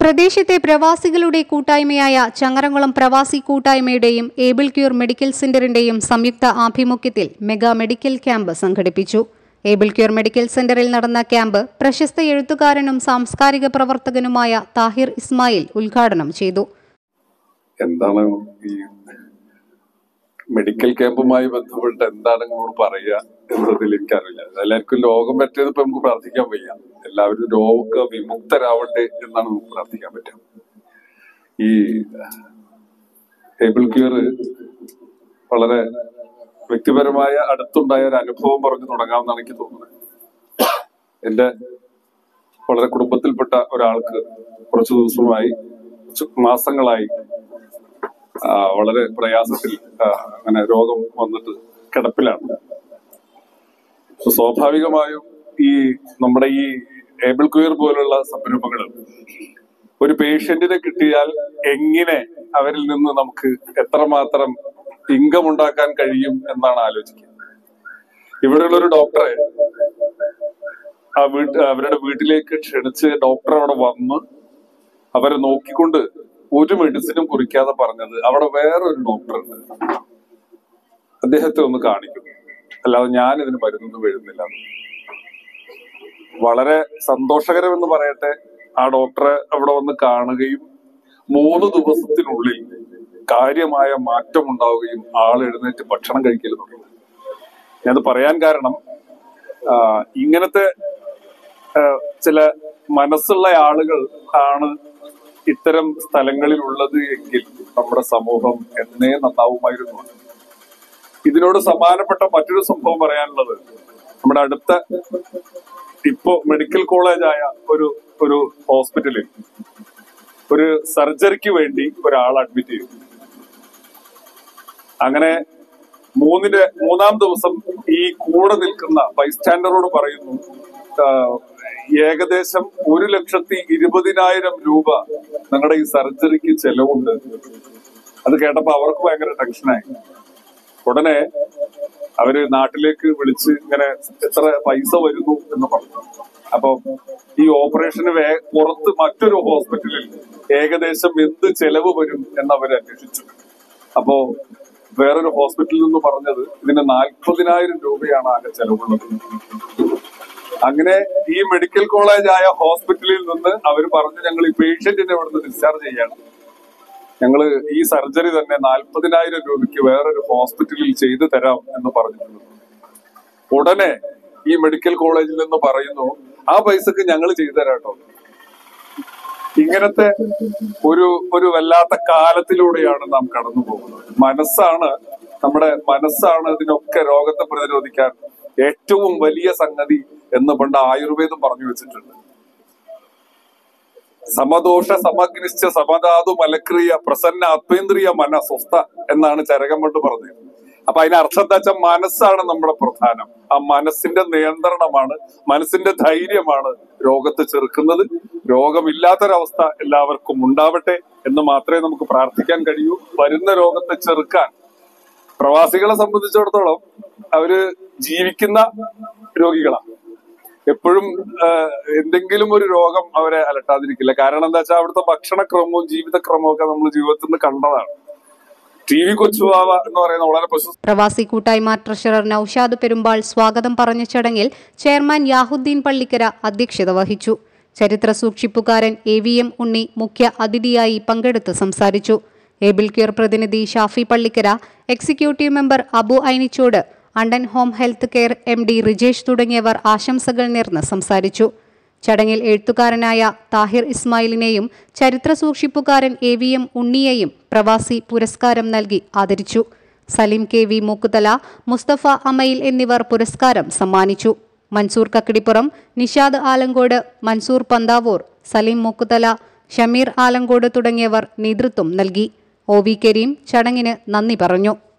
പ്രദേശത്തെ പ്രവാസികളുടെ കൂട്ടായ്മയായ ചങ്ങരംകുളം പ്രവാസി കൂട്ടായ്മയുടെയും ഏബിൾ ക്യൂർ മെഡിക്കൽ സെന്ററിന്റെയും സംയുക്ത ആഭിമുഖ്യത്തിൽ മെഗാ മെഡിക്കൽ ക്യാമ്പ് സംഘടിപ്പിച്ചു ഏബിൾ ക്യൂർ മെഡിക്കൽ സെന്ററിൽ നടന്ന ക്യാമ്പ് പ്രശസ്ത എഴുത്തുകാരനും സാംസ്കാരിക പ്രവർത്തകനുമായ താഹിർ ഇസ്മായിൽ ഉദ്ഘാടനം ചെയ്തു എന്താണ് ഈ മെഡിക്കൽ ക്യാമ്പുമായി ബന്ധപ്പെട്ട് എന്താണ് നിങ്ങളോട് പറയുക എന്നതിൽ എനിക്കറിയില്ല എല്ലാവർക്കും രോഗം പറ്റിയത് ഇപ്പൊ നമുക്ക് പ്രാർത്ഥിക്കാൻ വയ്യ എല്ലാവരും രോഗ വിമുക്തരാവട്ടെ എന്നാണ് നമുക്ക് പ്രാർത്ഥിക്കാൻ പറ്റുക ഈ ടേബിൾ ക്യൂർ വളരെ വ്യക്തിപരമായ അടുത്തുണ്ടായ ഒരു അനുഭവം പറഞ്ഞു തുടങ്ങാമെന്നാണ് എനിക്ക് തോന്നുന്നത് എന്റെ വളരെ കുടുംബത്തിൽപ്പെട്ട ഒരാൾക്ക് കുറച്ചു ദിവസമായി കുറച്ച് മാസങ്ങളായി ആ, വളരെ പ്രയാസത്തിൽ ആ, അങ്ങനെ രോഗം വന്നിട്ട് കിടപ്പിലാണ് അപ്പൊ സ്വാഭാവികമായും ഈ നമ്മുടെ ഈ ഏബിൾ ക്യൂർ പോലുള്ള സംരംഭങ്ങൾ ഒരു പേഷ്യന്റിനെ കിട്ടിയാൽ എങ്ങനെ അവരിൽ നിന്ന് നമുക്ക് എത്രമാത്രം ഇൻകം ഉണ്ടാക്കാൻ കഴിയും എന്നാണ് ആലോചിക്കുക ഇവിടെയുള്ള ഒരു ഡോക്ടറെ ആ വീട്ട് അവരുടെ വീട്ടിലേക്ക് ക്ഷണിച്ച് ഡോക്ടർ അവിടെ വന്ന് അവരെ നോക്കിക്കൊണ്ട് ഒരു മെഡിസിനും കുറിക്കാതെ പറഞ്ഞത് അവിടെ വേറൊരു ഡോക്ടർ ഉണ്ട് അദ്ദേഹത്തെ ഒന്ന് കാണിക്കും അല്ലാതെ ഞാൻ ഇതിന് മരുന്നൊന്നും എഴുതുന്നില്ല വളരെ സന്തോഷകരമെന്ന് പറയട്ടെ ആ ഡോക്ടറെ അവിടെ വന്ന് കാണുകയും മൂന്ന് ദിവസത്തിനുള്ളിൽ കാര്യമായ മാറ്റം ഉണ്ടാവുകയും ആൾ എഴുന്നേറ്റ് ഭക്ഷണം കഴിക്കൽ തുടങ്ങി ഞാനത് പറയാൻ കാരണം ആ, ഇങ്ങനത്തെ ആ, ചില മനസ്സുള്ള ആളുകൾ ആണ് ഇത്തരം സ്ഥലങ്ങളിൽ ഉള്ളത് എങ്കിൽ നമ്മുടെ സമൂഹം എന്നേ നന്നാവുമായിരുന്നു ഇതിനോട് സമാനപ്പെട്ട മറ്റൊരു സംഭവം പറയാനുള്ളത് നമ്മുടെ അടുത്ത ഇപ്പോ മെഡിക്കൽ കോളേജായ ഒരു ഒരു ഹോസ്പിറ്റലിൽ ഒരു സർജറിക്ക് വേണ്ടി ഒരാൾ അഡ്മിറ്റ് ചെയ്തു അങ്ങനെ മൂന്നിന്റെ മൂന്നാം ദിവസം ഈ കൂടെ നിൽക്കുന്ന ബൈസ്റ്റാൻഡറോട് പറയുന്നു ആ, ഏകദേശം ഒരു ലക്ഷത്തി ഇരുപതിനായിരം രൂപ നിങ്ങളുടെ ഈ സർജറിക്ക് ചെലവുണ്ട് അത് കേട്ടപ്പോ അവർക്ക് ഭയങ്കര ടെൻഷനായി ഉടനെ അവര് നാട്ടിലേക്ക് വിളിച്ച് ഇങ്ങനെ എത്ര പൈസ വരുന്നു എന്ന് പറഞ്ഞു അപ്പൊ ഈ ഓപ്പറേഷന് വേ പുറത്ത് മറ്റൊരു ഹോസ്പിറ്റലിൽ ഏകദേശം എന്ത് ചെലവ് വരും എന്ന് അവർ അന്വേഷിച്ചു അപ്പോ വേറൊരു ഹോസ്പിറ്റലിൽ നിന്ന് പറഞ്ഞത് ഇതിന് നാൽപ്പതിനായിരം രൂപയാണ് ആകെ ചെലവുള്ളത് അങ്ങനെ ഈ മെഡിക്കൽ കോളേജ് ആയ ഹോസ്പിറ്റലിൽ നിന്ന് അവർ പറഞ്ഞു ഞങ്ങൾ ഈ പേഷ്യന്റിനെ ഇവിടുന്ന് ഡിസ്ചാർജ് ചെയ്യാണ് ഞങ്ങള് ഈ സർജറി തന്നെ നാൽപ്പതിനായിരം രൂപയ്ക്ക് വേറൊരു ഹോസ്പിറ്റലിൽ ചെയ്തു തരാം എന്ന് പറഞ്ഞിട്ടുണ്ട് ഉടനെ ഈ മെഡിക്കൽ കോളേജിൽ നിന്ന് പറയുന്നു ആ പൈസക്ക് ഞങ്ങൾ ചെയ്തു തരാം കേട്ടോ ഇങ്ങനത്തെ ഒരു ഒരു വല്ലാത്ത കാലത്തിലൂടെയാണ് നാം കടന്നു പോകുന്നത് മനസ്സാണ് നമ്മുടെ മനസ്സാണ് ഇതിനൊക്കെ രോഗത്തെ പ്രതിരോധിക്കാൻ ഏറ്റവും വലിയ സംഗതി എന്ന് പണ്ട് ആയുർവേദം പറഞ്ഞു വെച്ചിട്ടുണ്ട് സമദോഷ സമഗ്നിശ്ച സമധാതു മലക്രിയ പ്രസന്ന ആത്മേന്ദ്രിയ മന സ്വസ്ഥ എന്നാണ് ചരകം കൊണ്ട് പറഞ്ഞത് അപ്പൊ അതിന് അർത്ഥം എന്താ വെച്ചാൽ മനസ്സാണ് നമ്മുടെ പ്രധാനം ആ മനസ്സിന്റെ നിയന്ത്രണമാണ് മനസ്സിന്റെ ധൈര്യമാണ് രോഗത്തെ ചെറുക്കുന്നത് രോഗമില്ലാത്തൊരവസ്ഥ എല്ലാവർക്കും ഉണ്ടാവട്ടെ എന്ന് മാത്രമേ നമുക്ക് പ്രാർത്ഥിക്കാൻ കഴിയൂ വരുന്ന രോഗത്തെ ചെറുക്കാൻ പ്രവാസികളെ സംബന്ധിച്ചിടത്തോളം അവര് ജീവിക്കുന്ന രോഗികളാണ് എപ്പോഴും ആഹ്, എന്തെങ്കിലും ഒരു രോഗം അവരെ അലട്ടാതിരിക്കില്ല കാരണം എന്താ വെച്ചാൽ അവിടുത്തെ ഭക്ഷണക്രമവും ജീവിതക്രമവും ഒക്കെ നമ്മൾ ജീവിതത്തിൽ നിന്ന് കണ്ടതാണ് ടി വി കൊച്ചുവാവ എന്ന് പറയുന്ന വളരെ പ്രശസ്ത പ്രവാസി കൂട്ടായ്മ ട്രഷറർ നൌഷാദ് പെരുമ്പാൾ സ്വാഗതം പറഞ്ഞ ചടങ്ങിൽ ചെയർമാൻ യാഹുദ്ദീൻ പള്ളിക്കര അധ്യക്ഷത വഹിച്ചു ചരിത്ര സൂക്ഷിപ്പുകാരൻ എ വി എം ഉണ്ണി മുഖ്യ അതിഥിയായി പങ്കെടുത്ത് സംസാരിച്ചു ഏബിൾ കെയർ പ്രതിനിധി ഷാഫി പള്ളിക്കര എക്സിക്യൂട്ടീവ് മെമ്പർ അബു ഐനിച്ചോട് അണ്ടൻ home health care M D Rijesh തുടങ്ങിയവർ ആശംസകൾ നേർന്ന് സംസാരിച്ചു ചടങ്ങിൽ എഴുത്തുകാരനായ താഹിർ ഇസ്മായിലിനെയും ചരിത്ര സൂക്ഷിപ്പുകാരൻ എ വി എം ഉണ്ണിയെയും പ്രവാസി പുരസ്കാരം നൽകി ആദരിച്ചു സലീം കെ വി മൂക്കുതല മുസ്തഫ അമയിൽ എന്നിവർ പുരസ്കാരം സമ്മാനിച്ചു മൻസൂർ കക്കിടിപ്പുറം നിഷാദ് ആലങ്കോട് മൻസൂർ പന്താവൂർ സലീം മൂക്കുതല ഷമീർ ആലങ്കോട് തുടങ്ങിയവർ നേതൃത്വം നൽകി ഒ വി കരീം ചടങ്ങിന് നന്ദി പറഞ്ഞു